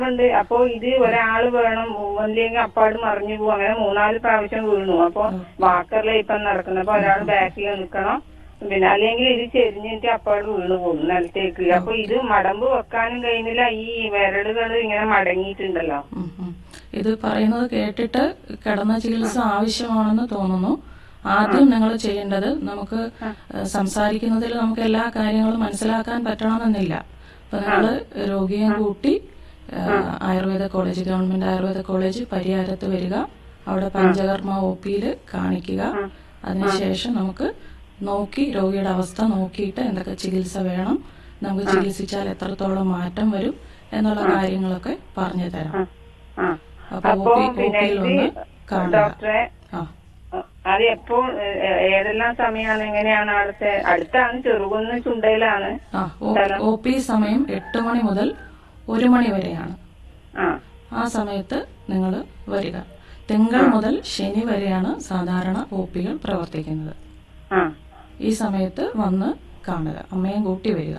ഉണ്ട് അപ്പൊ ഇത് ഒരാള് വേണം അല്ലെങ്കിൽ അപ്പാട് മറിഞ്ഞു പോകും അങ്ങനെ മൂന്നാല് പ്രാവശ്യം വീണു അപ്പൊ വാക്കറിലെ ഇപ്പൊ നടക്കുന്നത് അപ്പൊ ഒരാൾ ബാക്കിൽ നിൽക്കണം പിന്നെ അല്ലെങ്കിൽ ഇത് ചെരിഞ്ഞിട്ട് അപ്പാട് വീണ് പോകും നിലത്തേക്ക് അപ്പൊ ഇത് മടമ്പ് വെക്കാനും കഴിയുന്നില്ല ഈ വിരലുകൾ ഇങ്ങനെ മടങ്ങിയിട്ടുണ്ടല്ലോ ഉം, ഉം. ഇത് പറയുന്നത് കേട്ടിട്ട് കിടന്ന ചികിത്സ ആവശ്യമാണെന്ന് തോന്നുന്നു ആദ്യം നിങ്ങൾ ചെയ്യേണ്ടത് നമുക്ക് ഏഹ്, സംസാരിക്കുന്നതിൽ നമുക്ക് എല്ലാ കാര്യങ്ങളും മനസ്സിലാക്കാൻ പറ്റണമെന്നില്ല അപ്പൊ നിങ്ങൾ രോഗിയെ കൂട്ടി ഏഹ്, Ayurveda college government Ayurveda college പരിഹാരത്ത് വരിക അവിടെ പഞ്ചകർമ്മ ഒ പിയിൽ കാണിക്കുക അതിനുശേഷം നമുക്ക് നോക്കി രോഗിയുടെ അവസ്ഥ നോക്കിയിട്ട് എന്തൊക്കെ ചികിത്സ വേണം നമുക്ക് ചികിത്സിച്ചാൽ എത്രത്തോളം മാറ്റം വരും എന്നുള്ള കാര്യങ്ങളൊക്കെ പറഞ്ഞു തരാം ആ അപ്പൊ അപ്പൊ ഒ പി പിന്നെ ഒ ഇത് ഒന്ന് കാണുക ഡോക്ടറെ ആ അത് എപ്പോ ഏ- ഏതെല്ലാം സമയമാണ് എങ്ങനെയാണ് അവിടുത്തെ അടുത്താണ് ചെറുകുന്ന് ചുണ്ടയിലാണ് ആ ഒ പി സമയം എട്ട് മണി മുതൽ ഒരു മണി വരെയാണ് ആ ആ സമയത്ത് നിങ്ങൾ വരിക തിങ്കൾ മുതൽ ശനി വരെയാണ് സാധാരണ ഒ പികൾ പ്രവർത്തിക്കുന്നത് ആ ഈ സമയത്ത് വന്ന് കാണുക അമ്മയും കൂട്ടി വരിക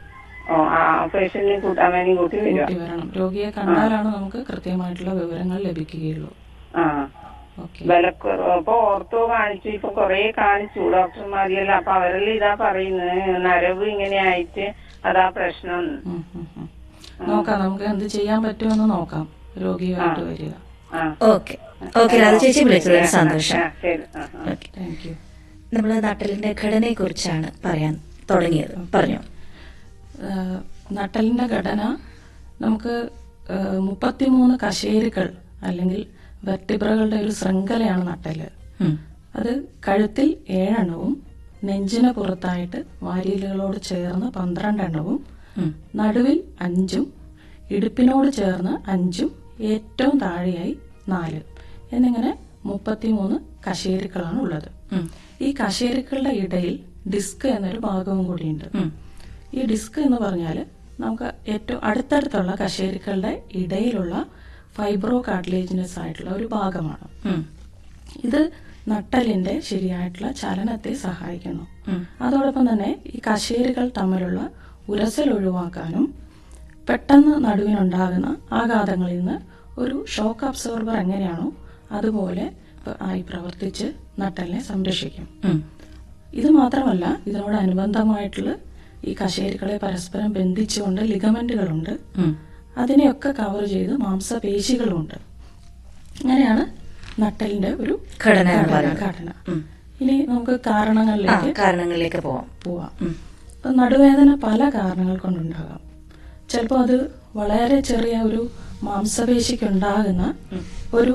ഓ ആ പേഷ്യന്റിനെ കൂട്ടാൻ വേണ്ടി കൂട്ടി വരിക കൂട്ടി വരണം രോഗിയെ കണ്ടാലാണ് നമുക്ക് കൃത്യമായിട്ടുള്ള വിവരങ്ങൾ ലഭിക്കുകയുള്ളൂ ആ ഓക്കെ വിലക്കുറവ് അപ്പൊ ഓർത്തോ കാണിച്ചു ഇപ്പൊ കൊറേ കാണിച്ചു ഡോക്ടർമാരെല്ലാം അപ്പൊ അവരെല്ലാം ഇതാ പറയുന്നത് നരവ് ഇങ്ങനെ ആയിട്ട് അതാ പ്രശ്നം നോക്കാം നമുക്ക് എന്ത് ചെയ്യാൻ പറ്റുമെന്ന് നോക്കാം രോഗിയുമായിട്ട് വരിക ആ ഓക്കെ ഓക്കെ രാധ ചേച്ചി വിളിച്ചതിന് സന്തോഷം ആ, ശരി ആ ആ. ഓക്കെ താങ്ക് യു നമ്മൾ നട്ടലിന്റെ ഘടനയെ കുറിച്ചാണ് പറയാൻ തുടങ്ങിയത് പറഞ്ഞു ഏഹ് നട്ടലിന്റെ ഘടന നമുക്ക് ഏഹ് മുപ്പത്തിമൂന്ന് കശേരുക്കൾ അല്ലെങ്കിൽ വെർട്ടിബ്രകളുടെ ഒരു ശൃംഖലയാണ് നട്ടല് ഉം. അത് കഴുത്തിൽ ഏഴെണ്ണവും നെഞ്ചിന് പുറത്തായിട്ട് വാരിയലുകളോട് ചേർന്ന് പന്ത്രണ്ടെണ്ണവും ഉം. നടുവിൽ അഞ്ചും ഇടുപ്പിനോട് ചേർന്ന് അഞ്ചും ഏറ്റവും താഴെയായി നാല് എന്നിങ്ങനെ മുപ്പത്തിമൂന്ന് കശേരുക്കളാണ് ഉള്ളത് ഉം. ഈ കശേരുക്കളുടെ ഇടയിൽ ഡിസ്ക് എന്നൊരു ഭാഗവും കൂടിയുണ്ട് ഉം. ഈ ഡിസ്ക് എന്ന് പറഞ്ഞാൽ നമുക്ക് ഏറ്റവും അടുത്തടുത്തുള്ള കശേരുക്കളുടെ ഇടയിലുള്ള ഫൈബ്രോ കാർട്ടിലേജിനസ് ആയിട്ടുള്ള ഒരു ഭാഗമാണ് ഉം. ഇത് നട്ടലിന്റെ ശരിയായിട്ടുള്ള ചലനത്തെ സഹായിക്കുന്നു ഉം. അതോടൊപ്പം തന്നെ ഈ കശേരുകൾ തമ്മിലുള്ള ഉരസൽ ഒഴിവാക്കാനും പെട്ടെന്ന് നടുവിനുണ്ടാകുന്ന ആഘാതങ്ങളിൽ നിന്ന് ഒരു ഷോക്ക് അബ്സോർബർ എങ്ങനെയാണോ അതുപോലെ ആയി പ്രവർത്തിച്ച് നട്ടലിനെ സംരക്ഷിക്കും ഉം. ഇത് മാത്രമല്ല ഇതിനോടനുബന്ധമായിട്ടുള്ള ഈ കശേരുക്കളെ പരസ്പരം ബന്ധിച്ചുകൊണ്ട് ലിഗമെന്റുകളുണ്ട് ഉം. അതിനെയൊക്കെ കവർ ചെയ്ത് മാംസപേശികളുമുണ്ട് അങ്ങനെയാണ് നട്ടലിന്റെ ഒരു ഘടന എന്ന് ഘടന പറയുന്നത്. ഘടന ഉം. ഇനി നമുക്ക് ആ കാരണങ്ങളിലേക്ക് കാരണങ്ങളിലേക്ക് പോവാം പോവാം ഉം. ഇപ്പൊ നടുവേദന പല കാരണങ്ങൾ കൊണ്ടുണ്ടാകാം ചിലപ്പോൾ അത് വളരെ ചെറിയ ഒരു മാംസപേശിക്കുണ്ടാകുന്ന ഒരു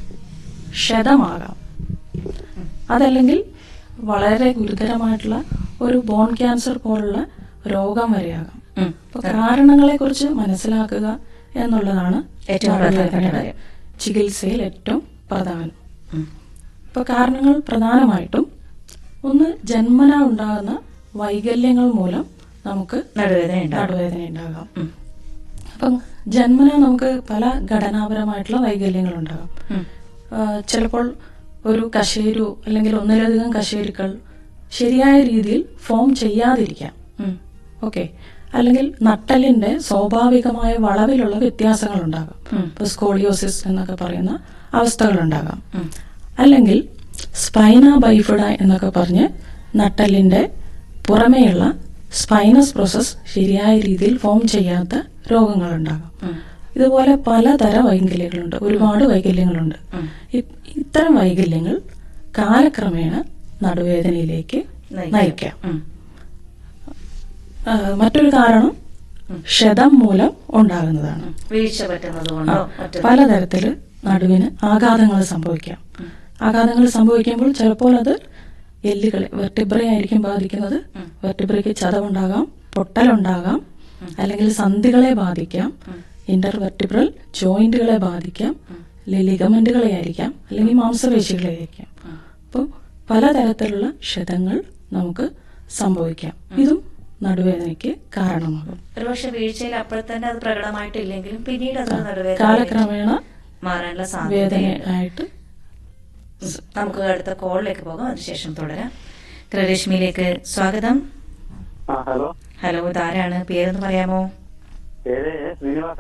ക്ഷതമാകാം അതല്ലെങ്കിൽ വളരെ ഗുരുതരമായിട്ടുള്ള ഒരു ബോൺ ക്യാൻസർ പോലുള്ള രോഗം വരെയാകാം ഉം. അപ്പൊ കാരണങ്ങളെ കുറിച്ച് മനസ്സിലാക്കുക എന്നുള്ളതാണ് ഏറ്റവും പ്രധാനപ്പെട്ട നടുവേദനയുടെ കാര്യം. ചികിത്സയിൽ ഏറ്റവും പ്രധാനം ഉം. ഇപ്പൊ കാരണങ്ങൾ പ്രധാനമായിട്ടും ഒന്ന് ജന്മന ഉണ്ടാകുന്ന വൈകല്യങ്ങൾ മൂലം നമുക്ക് നടുവേദന ഉണ്ടാകും നടുവേദന ഉണ്ടാകാം ഉം. അപ്പം ജന്മന നമുക്ക് പല ഘടനാപരമായിട്ടുള്ള വൈകല്യങ്ങൾ ഉണ്ടാകാം ഉം. ആ, ചിലപ്പോൾ ഒരു കശേരു അല്ലെങ്കിൽ ഒന്നിലധികം കശേരുക്കൾ ശരിയായ രീതിയിൽ ഫോം ചെയ്യാതിരിക്കാം ഉം. ഓക്കെ അല്ലെങ്കിൽ നട്ടലിന്റെ സ്വാഭാവികമായ വളവിലുള്ള വ്യത്യാസങ്ങൾ ഉണ്ടാകാം ഉം. ഇപ്പൊ സ്കോളിയോസിസ് എന്നൊക്കെ പറയുന്ന അവസ്ഥകൾ ഉണ്ടാകാം ഉം. അല്ലെങ്കിൽ സ്പൈന ബൈഫിഡ എന്നൊക്കെ പറഞ്ഞ് നട്ടലിന്റെ പുറമേയുള്ള സ്പൈനസ് പ്രോസസ് ശരിയായ രീതിയിൽ ഫോം ചെയ്യാത്ത രോഗങ്ങളുണ്ടാകാം ഉം. ഇതുപോലെ പലതരം വൈകല്യങ്ങളുണ്ട് ഒരുപാട് വൈകല്യങ്ങളുണ്ട് ഉം. ഇ- ഇത്തരം വൈകല്യങ്ങൾ കാലക്രമേണ നടുവേദനയിലേക്ക് നയിക്കാം. നയിക്കാം ഉം. ആ, മറ്റൊരു കാരണം ക്ഷതം മൂലം ഉണ്ടാകുന്നതാണ് വീഴ്ച പറ്റുന്നത് ആ, കൊണ്ടോ മറ്റോ പലതരത്തില് നടുവിന് ആഘാതങ്ങൾ സംഭവിക്കാം ആഘാതങ്ങൾ സംഭവിക്കുമ്പോൾ ചിലപ്പോൾ അത് എല്ലുകളെ വെർട്ടിബ്രയെ ആയിരിക്കും ബാധിക്കുന്നത് വെർട്ടിബ്രയ്ക്ക് ചതവുണ്ടാകാം പൊട്ടലുണ്ടാകാം അല്ലെങ്കിൽ സന്ധികളെ ബാധിക്കാം ഇന്റർ വെർട്ടിബ്രൽ ജോയിന്റുകളെ ബാധിക്കാം ലിഗമെന്റുകളെ ആയിരിക്കാം അല്ലെങ്കിൽ മാംസപേശികളെ ആയിരിക്കാം അപ്പോൾ പലതരത്തിലുള്ള ക്ഷതങ്ങൾ നമുക്ക് സംഭവിക്കാം ഇതും നടുവേദനയ്ക്ക് കാരണമാകും ഒരുപക്ഷെ വീഴ്ചയിൽ അപ്പോൾ തന്നെ അത് പ്രകടമായിട്ടില്ലെങ്കിലും പിന്നീട് അത് നടുവേദന കാലക്രമേണ മാറാനുള്ള സാധ്യത വേദനയായിട്ട് നമുക്ക് അടുത്ത കോളിലേക്ക് പോകാം അതിനുശേഷം തുടരാം ഗൃഹരശ്മിയിലേക്ക് സ്വാഗതം ആ ഹലോ ഹലോ ഇതാരാണ് പേരെന്ന് പറയാമോ പേര് ശ്രീനിവാസ